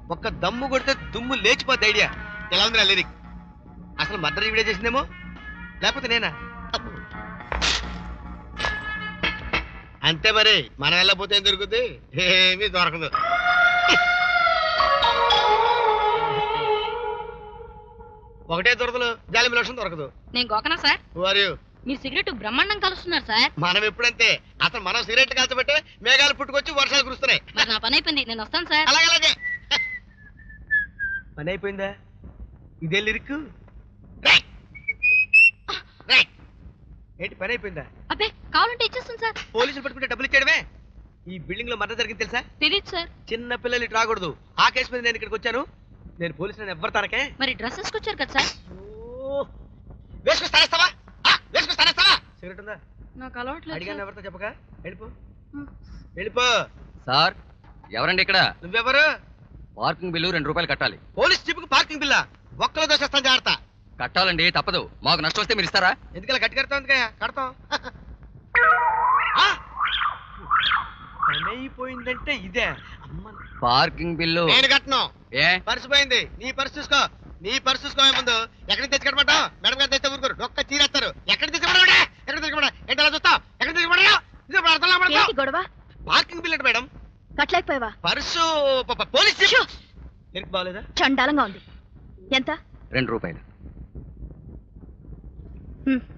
ఒక్క దమ్ము కొడితే దుమ్ము లేచిపోద్ది ఐడియా ఎలా ఉంది లిరిక్ అసలు మర్డర్ వీడియో చేసిందేమో లేకపోతే నేనా అబ్బో. అంతే మరి మనం వెళ్ళకపోతే ఏం దొరుకుతుంది ఏమీ దొరకదు ఒకటే దొరకదు జాలి లోషన్ దొరకదు నేను గోకనా సార్ వారు మీరు సిగరెట్ బ్రహ్మాండం కలుస్తున్నారు సార్ మనం ఎప్పుడంతే అసలు మనం సిగరెట్ కాల్చబట్టే మేఘాలు పుట్టుకొచ్చి వర్షాలు కురుస్తున్నాయి మరి నా పని అయిపోయింది నేను వస్తాను సార్ అలాగే అలాగే పని అయిపోయిందా ఇదే లిరిక్ రేయ్. రేయ్. ఏంటి పని అయిపోయిందా అబ్బే కావాలంటే ఇచ్చేస్తాను సార్ పోలీసులు పట్టుకుంటే డబ్బులు ఇచ్చేయడమే ఈ బిల్డింగ్ లో మర్డర్ జరిగింది తెలుసా తెలియదు సార్ చిన్న పిల్లలు ఇటు రాకూడదు ఆ కేసు మీద నేను ఇక్కడికి వచ్చాను నేను పోలీసులను ఎవ్వరు తనకే మరి డ్రెస్ వేసుకొచ్చారు కదా సార్ వేసుకొస్తానేస్తావా వేసుకొస్తానేస్తావా సిగరెట్ ఉందా నాకు అలవాట్లేదు అడిగాను సార్. ఎవరితో చెప్పక వెళ్ళిపో ఉమ్. వెళ్ళిపో సార్ ఎవరండి ఇక్కడ నువ్వెవరు పార్కింగ్ బిల్లు రెండు రూపాయలు కట్టాలి పోలీస్ జీపుకి పార్కింగ్ బిల్లా ఒక్కలో దోషేస్తాను జాగ్రత్త కట్టాలండి తప్పదు మాకు నష్టం వస్తే మీరు ఇస్తారా ఎందుకలా గట్టి కడతాం ఎందుకయ్యా కడతాం ఆ! పని అయిపోయిందంటే ఇదే అమ్మ పార్కింగ్ బిల్లు నేను కట్టను ఏ పర్సు పోయింది నీ పర్సు చూసుకో నీ పర్సు చూసుకో ముందు ఎక్కడికి తెచ్చి కట్టమంటావు మేడం గారు తెస్తే ఊరుకోరు ఒక్క చీరేస్తారు ఎక్కడ తెచ్చుకోమంటా ఎక్కడ తెచ్చుకోమంటా ఏంటి అలా చూస్తావు ఎక్కడ తెచ్చుకోమంటా ఏంటి గొడవ పార్కింగ్ బిల్ అంటే మేడం కట్టలేకపోయావా పర్సు ప- ప- పోలీస్ జీపు నీకు బాగలేదా చండాలంగా ఉంది ఎంత రెండు రూపాయలు హ్మ్.